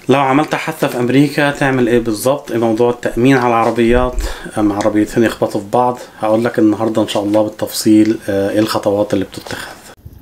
لو عملت حادثة في أمريكا تعمل إيه بالظبط؟ إيه موضوع التأمين على العربيات أما عربيتين يخبطوا في بعض هقول لك النهاردة إن شاء الله بالتفصيل آه، إيه الخطوات اللي بتتخذ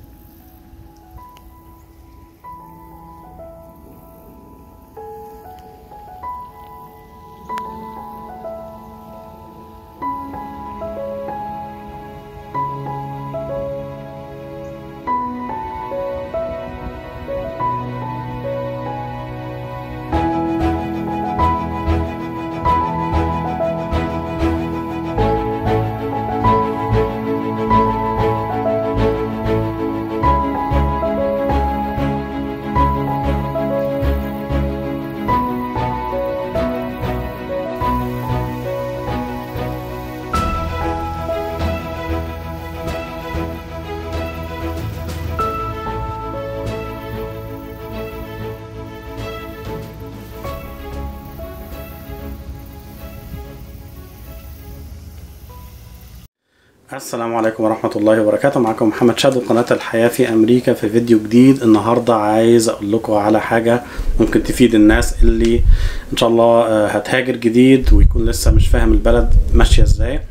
السلام عليكم ورحمة الله وبركاته معكم محمد شادو قناة الحياة في أمريكا في فيديو جديد النهاردة عايز أقول لكم على حاجة ممكن تفيد الناس اللي إن شاء الله آه، هتهاجر جديد ويكون لسه مش فاهم البلد ماشية إزاي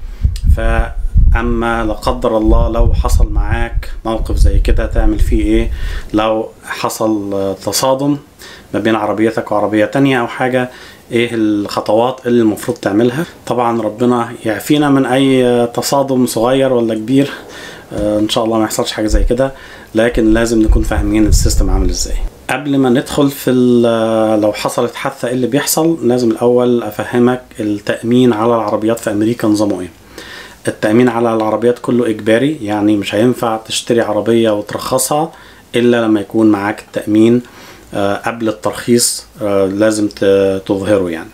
فأما لا قدر الله لو حصل معاك موقف زي كده تعمل فيه إيه لو حصل آه، تصادم ما بين عربيتك وعربية تانية أو حاجة ايه الخطوات اللي المفروض تعملها طبعا ربنا يعفينا من اي تصادم صغير ولا كبير آه، ان شاء الله ما يحصلش حاجه زي كده لكن لازم نكون فاهمين السيستم عامل ازاي قبل ما ندخل في ال- لو حصلت حادثه ايه اللي بيحصل لازم الاول افهمك التامين على العربيات في امريكا نظامه ايه التامين على العربيات كله اجباري يعني مش هينفع تشتري عربيه وترخصها الا لما يكون معاك التامين آه، قبل الترخيص آه، لازم ت- تظهره يعني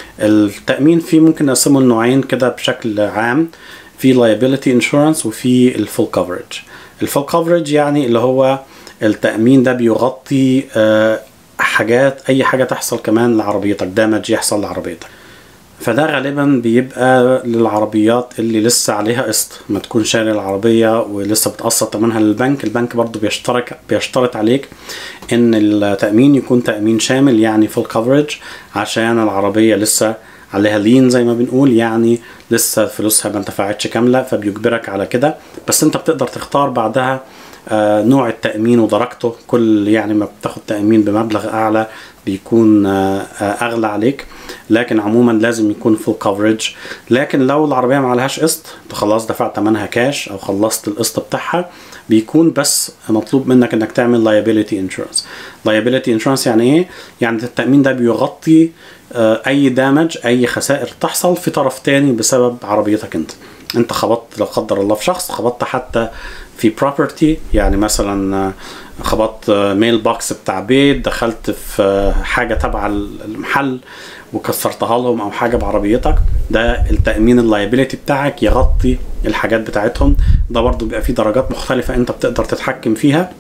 التأمين فيه ممكن نقسمه لنوعين كده بشكل عام في liability insurance وفي الفول coverage الفول coverage يعني اللي هو التأمين ده بيغطي آه، حاجات أي حاجة تحصل كمان لعربيتك دامج يحصل لعربيتك فده غالبا بيبقى للعربيات اللي لسه عليها قسط ما تكون شاري العربية ولسه بتقسط تمنها للبنك البنك برضو بيشترك بيشترط عليك ان التأمين يكون تأمين شامل يعني فول كفرج عشان العربية لسه عليها لين زي ما بنقول يعني لسه فلوسها ما انتفعتش كاملة فبيجبرك على كده بس انت بتقدر تختار بعدها آه، نوع التأمين ودرجته كل يعني ما بتاخد تأمين بمبلغ أعلى بيكون آه، آه، أغلى عليك لكن عموما لازم يكون فول كفرج لكن لو العربية ما عليهاش قسط انت خلاص دفعت ثمنها كاش أو خلصت القسط بتاعها بيكون بس مطلوب منك انك تعمل liability insurance liability insurance يعني ايه يعني التأمين ده بيغطي آه، اي دامج اي خسائر تحصل في طرف تاني بسبب عربيتك انت انت خبطت لا قدر الله في شخص خبطت حتى في property يعني مثلا آه، خبطت ميل بوكس بتاع بيت دخلت في آه، حاجه تبع المحل وكسرتها لهم او حاجه بعربيتك ده التامين اللايبيليتي بتاعك يغطي الحاجات بتاعتهم ده برضو بيبقى فيه درجات مختلفه انت بتقدر تتحكم فيها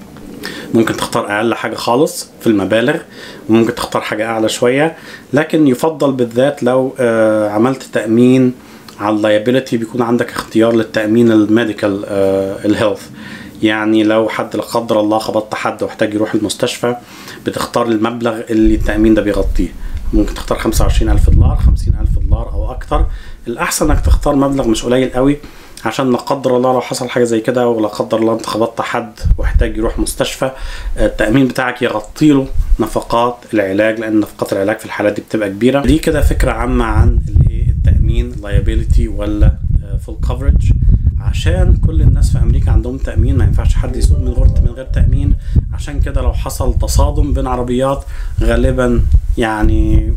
ممكن تختار اقل حاجه خالص في المبالغ وممكن تختار حاجه اعلى شويه لكن يفضل بالذات لو آه، عملت تامين على اللايبيليتي بيكون عندك اختيار للتامين الميديكال الهيلث يعني لو حد لا قدر الله خبطت حد واحتاج يروح المستشفى بتختار المبلغ اللي التامين ده بيغطيه ممكن تختار 25000 دولار 50000 دولار او اكتر الاحسن انك تختار مبلغ مش قليل قوي عشان لا قدر الله لو حصل حاجه زي كده ولا قدر الله انت خبطت حد واحتاج يروح مستشفى التامين بتاعك يغطي له نفقات العلاج لان نفقات العلاج في الحالات دي بتبقى كبيره دي كده فكره عامه عن الايه التامين liability ولا فول coverage عشان كل الناس في امريكا عندهم تامين ما ينفعش حد يسوق من غير من غير تامين عشان كده لو حصل تصادم بين عربيات غالبا يعني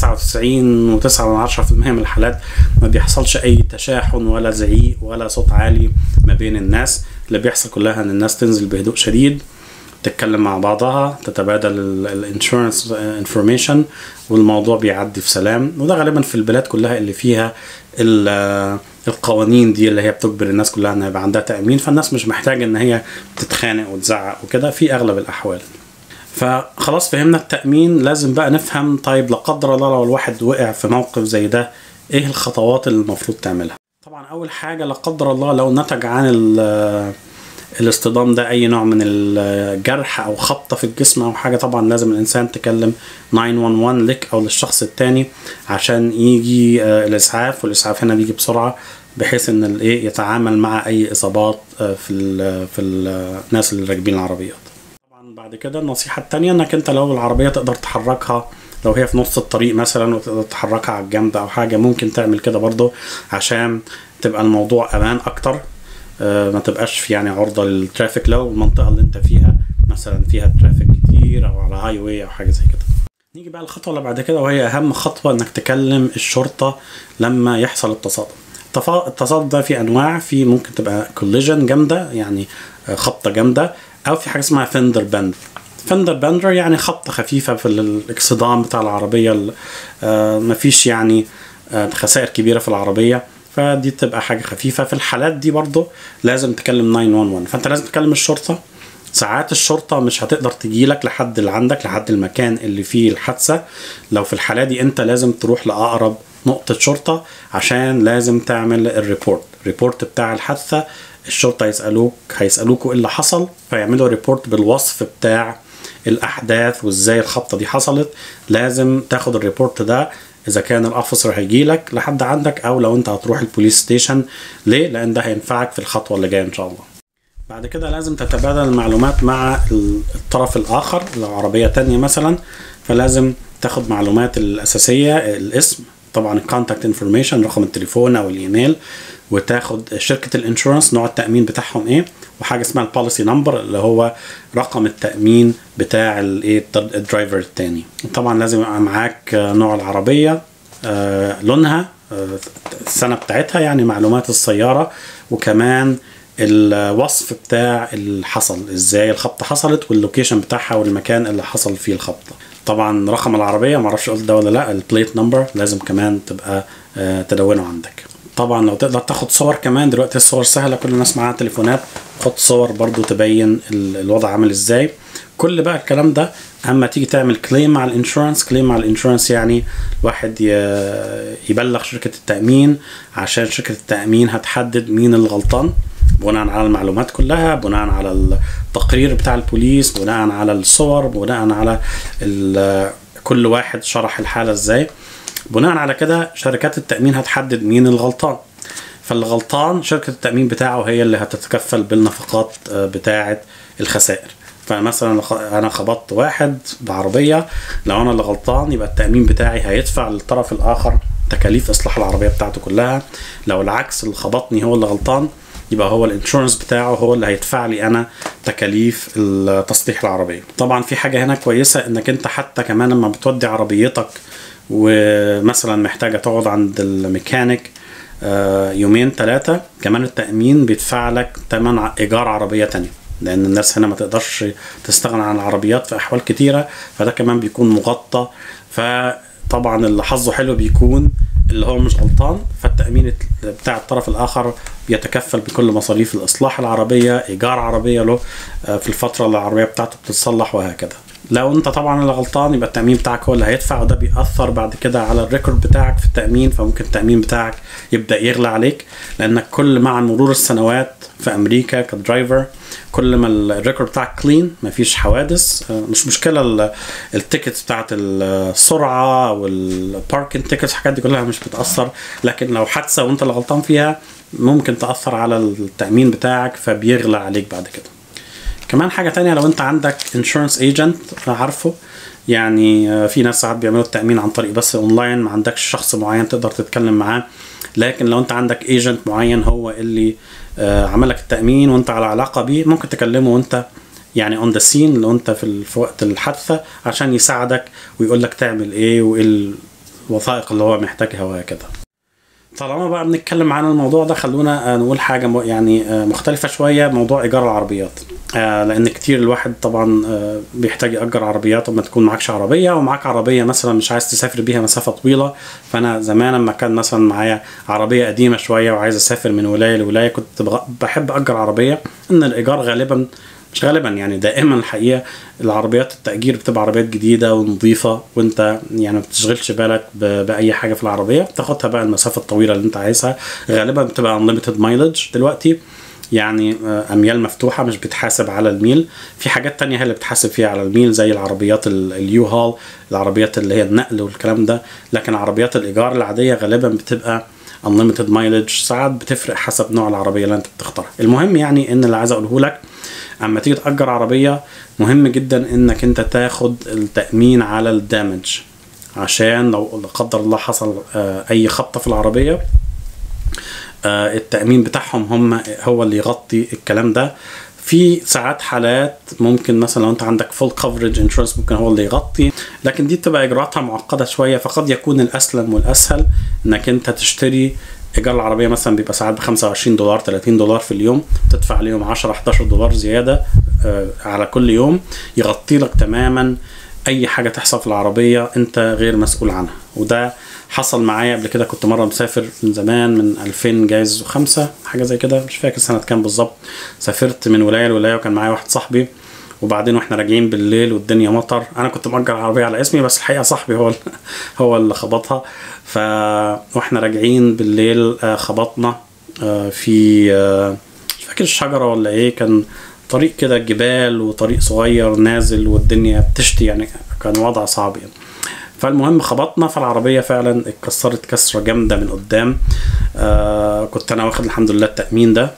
99 و9 من 10% من الحالات ما بيحصلش اي تشاحن ولا زعيق ولا صوت عالي ما بين الناس اللي بيحصل كلها ان الناس تنزل بهدوء شديد تتكلم مع بعضها تتبادل الانشورنس انفورميشن والموضوع بيعدي في سلام وده غالبا في البلاد كلها اللي فيها ال- القوانين دي اللي هي بتجبر الناس كلها انها يبقى عندها تامين فالناس مش محتاجه ان هي تتخانق وتزعق وكده في اغلب الاحوال فخلاص فهمنا التامين لازم بقى نفهم طيب لا قدر الله لو الواحد وقع في موقف زي ده ايه الخطوات اللي المفروض تعملها طبعا اول حاجه لا قدر الله لو نتج عن ال- الاصطدام ده اي نوع من الجرح او خبطه في الجسم او حاجه طبعا لازم الانسان تكلم 911 لك او للشخص التاني عشان يجي آه، الاسعاف والاسعاف هنا بيجي بسرعه بحيث ان الايه يتعامل مع اي اصابات آه، في ال في الناس اللي راكبين العربيات طبعا بعد كده النصيحه التانيه انك انت لو العربيه تقدر تحركها لو هي في نص الطريق مثلا وتقدر تحركها على الجنب او حاجه ممكن تعمل كده برضو عشان تبقى الموضوع امان اكتر آه، ما تبقاش في يعني عرضه للترافيك لو المنطقه اللي انت فيها مثلا فيها ترافيك كتير او على هاي واي او حاجه زي كده نيجي بقى الخطوه اللي بعد كده وهي اهم خطوه انك تكلم الشرطه لما يحصل التصادم التفا- التصادم ده في انواع في ممكن تبقى كوليجن جامده يعني آه، خبطه جامده او في حاجه اسمها فندر بند فندر بندر يعني خبطه خفيفه في الاكسدام بتاع العربيه ال- آه، مفيش يعني آه، خسائر كبيره في العربيه فدي تبقى حاجه خفيفه في الحالات دي برضو لازم تكلم 911 فانت لازم تكلم الشرطه ساعات الشرطة مش هتقدر تجيلك لحد اللي عندك لحد المكان اللي فيه الحادثة لو في الحالة دي انت لازم تروح لأقرب نقطة شرطة عشان لازم تعمل الريبورت الريبورت بتاع الحادثة الشرطة يسألوك هيسألوكوا ايه اللي حصل فيعملوا ريبورت بالوصف بتاع الأحداث وازاي الخبطة دي حصلت لازم تاخد الريبورت ده اذا كان الاوفيسر هيجي لك لحد عندك او لو انت هتروح البوليس ستيشن ليه لان ده هينفعك في الخطوه اللي جايه ان شاء الله بعد كده لازم تتبادل المعلومات مع الطرف الآخر لو عربية تانية مثلا فلازم تاخد معلومات الأساسية الاسم طبعا الكونتاكت انفورميشن رقم التليفون أو الإيميل وتاخد شركة الانشورنس نوع التأمين بتاعهم ايه وحاجة اسمها البوليسي نمبر اللي هو رقم التأمين بتاع الايه الدرايفر التاني طبعا لازم يبقى معاك نوع العربية آه، لونها آه، السنة بتاعتها يعني معلومات السيارة وكمان الوصف بتاع اللي حصل ازاي الخبطة حصلت واللوكيشن بتاعها والمكان اللي حصل فيه الخبطة طبعا رقم العربية معرفش قلت ده ولا لا البليت نمبر لازم كمان تبقى آه، تدونه عندك طبعا لو تقدر تاخد صور كمان دلوقتي الصور سهلة كل الناس معاها تليفونات خد صور برضو تبين ال- الوضع عامل ازاي كل بقى الكلام ده اما تيجي تعمل كليم مع الانشورنس كليم مع الانشورنس يعني واحد ي- يبلغ شركة التأمين عشان شركة التأمين هتحدد مين اللي غلطان بناء على المعلومات كلها بناء على التقرير بتاع البوليس بناء على الصور بناء على ال- كل واحد شرح الحالة ازاي بناء على كده شركات التأمين هتحدد مين الغلطان فاللي غلطان شركة التأمين بتاعه هي اللي هتتكفل بالنفقات آه، بتاعة الخسائر فمثلا خ- انا خبطت واحد بعربية لو انا اللي غلطان يبقى التأمين بتاعي هيدفع للطرف الاخر تكاليف اصلاح العربية بتاعته كلها لو العكس اللي خبطني هو اللي غلطان يبقى هو الانشورنس بتاعه هو اللي هيدفع لي انا تكاليف تصليح العربيه طبعا في حاجه هنا كويسه انك انت حتى كمان لما بتودي عربيتك ومثلا محتاجه تقعد عند الميكانيك آه، يومين ثلاثه كمان التامين بيدفع لك ثمن ع- ايجار عربيه تانية لان الناس هنا ما تقدرش تستغنى عن العربيات في احوال كتيره فده كمان بيكون مغطى فطبعا اللي حظه حلو بيكون اللي هو مش غلطان فالتأمين بتاع الطرف الآخر بيتكفل بكل مصاريف الإصلاح العربية إيجار عربية له آه، في الفترة اللي العربية بتاعته بتتصلح وهكذا لو انت طبعا اللي غلطان يبقى التأمين بتاعك هو اللي هيدفع وده بيأثر بعد كده على الريكورد بتاعك في التأمين فممكن التأمين بتاعك يبدأ يغلى عليك لأنك كل مع مرور السنوات في أمريكا كدرايفر كل ما الريكورد بتاعك كلين مفيش حوادث آه، مش مشكلة ال- التيكتس بتاعت السرعة والباركنج تيكتس الحاجات دي كلها مش بتأثر لكن لو حادثة وانت اللي غلطان فيها ممكن تأثر على التأمين بتاعك فبيغلى عليك بعد كده كمان حاجة تانية لو انت عندك انشورنس ايجنت عارفه يعني آه، في ناس ساعات بيعملوا التأمين عن طريق بس اونلاين ما عندكش شخص معين تقدر تتكلم معاه لكن لو انت عندك ايجنت معين هو اللي آه، عمل لك التأمين وانت على علاقة بيه ممكن تكلمه وانت يعني اون ذا سين لو انت في, ال- في وقت الحادثة عشان يساعدك ويقول لك تعمل ايه وايه الوثائق اللي هو محتاجها وهكذا طالما بقى بنتكلم عن الموضوع ده خلونا آه، نقول حاجة م- يعني آه، مختلفة شوية موضوع إيجار العربيات آه، لأن كتير الواحد طبعا آه، بيحتاج يأجر عربيات وما تكون معكش عربية ومعاك عربية مثلا مش عايز تسافر بيها مسافة طويلة فأنا زمان لما كان مثلا معايا عربية قديمة شوية وعايز أسافر من ولاية لولاية كنت بغ- بحب أجر عربية إن الإيجار غالبا مش غالبا يعني دائما الحقيقه العربيات التأجير بتبقى عربيات جديدة ونظيفة وانت يعني ما بتشغلش بالك ب- بأي حاجة في العربية بتاخدها بقى المسافة الطويلة اللي انت عايزها غالبا بتبقى unlimited mileage دلوقتي يعني آه، اميال مفتوحه مش بتحاسب على الميل في حاجات تانية هي اللي بتحاسب فيها على الميل زي العربيات ال- اليو هال العربيات اللي هي النقل والكلام ده لكن عربيات الايجار العاديه غالبا بتبقى unlimited mileage ساعات بتفرق حسب نوع العربيه اللي انت بتختارها المهم يعني ان اللي عايز اقوله لك اما تيجي تاجر عربيه مهم جدا انك انت تاخد التامين على الدامج عشان لو لا قدر الله حصل آه، اي خبطه في العربيه آه، التأمين بتاعهم هم هو اللي يغطي الكلام ده في ساعات حالات ممكن مثلا لو انت عندك فول كفرج انشورنس ممكن هو اللي يغطي لكن دي بتبقى اجراءاتها معقده شويه فقد يكون الاسلم والاسهل انك انت تشتري ايجار العربيه مثلا بيبقى ساعات ب 25 دولار 30 دولار في اليوم تدفع عليهم 10 11 دولار زياده آه، على كل يوم يغطي لك تماما اي حاجه تحصل في العربيه انت غير مسؤول عنها وده حصل معايا قبل كده كنت مره مسافر من زمان من 2000 جايز وخمسة حاجه زي كده مش فاكر سنه كام بالظبط سافرت من ولايه لولايه وكان معايا واحد صاحبي وبعدين واحنا راجعين بالليل والدنيا مطر انا كنت مأجر العربيه على اسمي بس الحقيقه صاحبي هو هو اللي خبطها ف واحنا راجعين بالليل آه، خبطنا آه، في آه، مش فاكر الشجره ولا ايه كان طريق كده جبال وطريق صغير نازل والدنيا بتشتي يعني كان وضع صعب يعني فالمهم خبطنا فالعربيه فعلا اتكسرت كسره جامده من قدام آه كنت انا واخد الحمد لله التامين ده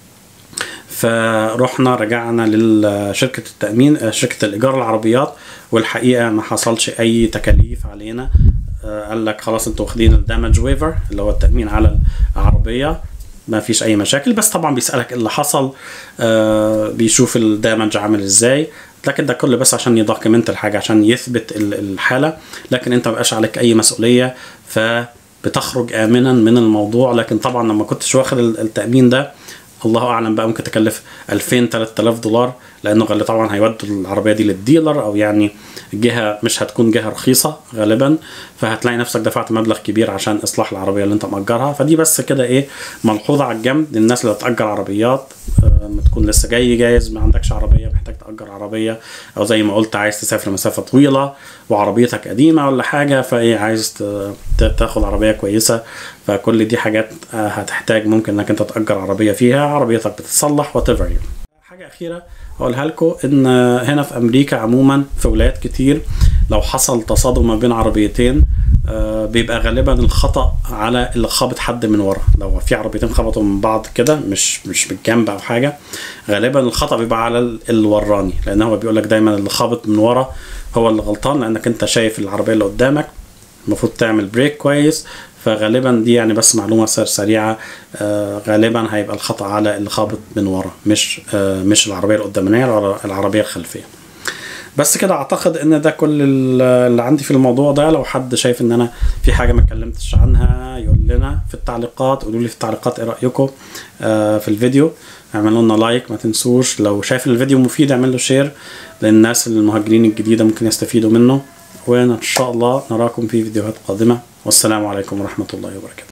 فرحنا رجعنا لشركة التأمين آه، شركة الإيجار العربيات والحقيقة ما حصلش أي تكاليف علينا آه، قال لك خلاص انتوا واخدين الدامج ويفر اللي هو التأمين على العربية ما فيش أي مشاكل بس طبعا بيسألك إيه اللي حصل آه، بيشوف الدامج عامل ازاي لكن ده كله بس عشان يدوكيمنت الحاجة عشان يثبت ال- الحالة لكن انت مبقاش عليك أي مسؤولية فبتخرج آمنا من الموضوع لكن طبعا لما كنتش واخد ال- التأمين ده الله اعلم بقى ممكن تكلف 2000 3000 دولار لانه غالي طبعا هيودوا العربيه دي للديلر او يعني جهه مش هتكون جهه رخيصه غالبا فهتلاقي نفسك دفعت مبلغ كبير عشان اصلاح العربيه اللي انت مأجرها فدي بس كده ايه ملحوظه على الجنب للناس اللي بتأجر عربيات آه، لما تكون لسه جاي جايز ما عندكش عربيه محتاج تأجر عربيه او زي ما قلت عايز تسافر مسافه طويله وعربيتك قديمه ولا حاجه فايه عايز ت- ت- تاخد عربيه كويسه فكل دي حاجات آه، هتحتاج ممكن انك انت تأجر عربيه فيها عربيتك بتتصلح وات ايفر حاجه اخيره هقولها لكم ان هنا في امريكا عموما في ولايات كتير لو حصل تصادم ما بين عربيتين آه، بيبقى غالبا الخطا على اللي خابط حد من ورا لو في عربيتين خبطوا من بعض كده مش مش بالجنب او حاجه غالبا الخطا بيبقى على ال- اللي وراني لان هو بيقول لك دايما اللي خابط من ورا هو اللي غلطان لانك انت شايف العربيه اللي قدامك المفروض تعمل بريك كويس فغالبا دي يعني بس معلومه سر سريعه آه غالبا هيبقى الخطا على اللي خابط من ورا مش آه مش العربيه القدامانيه العر- العربيه الخلفيه بس كده اعتقد ان ده كل ال- اللي عندي في الموضوع ده لو حد شايف ان انا في حاجه ما اتكلمتش عنها يقول لنا في التعليقات قولوا لي في التعليقات ايه رايكم آه في الفيديو اعملوا لنا لايك ما تنسوش لو شايف إن الفيديو مفيد اعمل له شير للناس المهاجرين الجديده ممكن يستفيدوا منه وان شاء الله نراكم في فيديوهات قادمه والسلام عليكم ورحمه الله وبركاته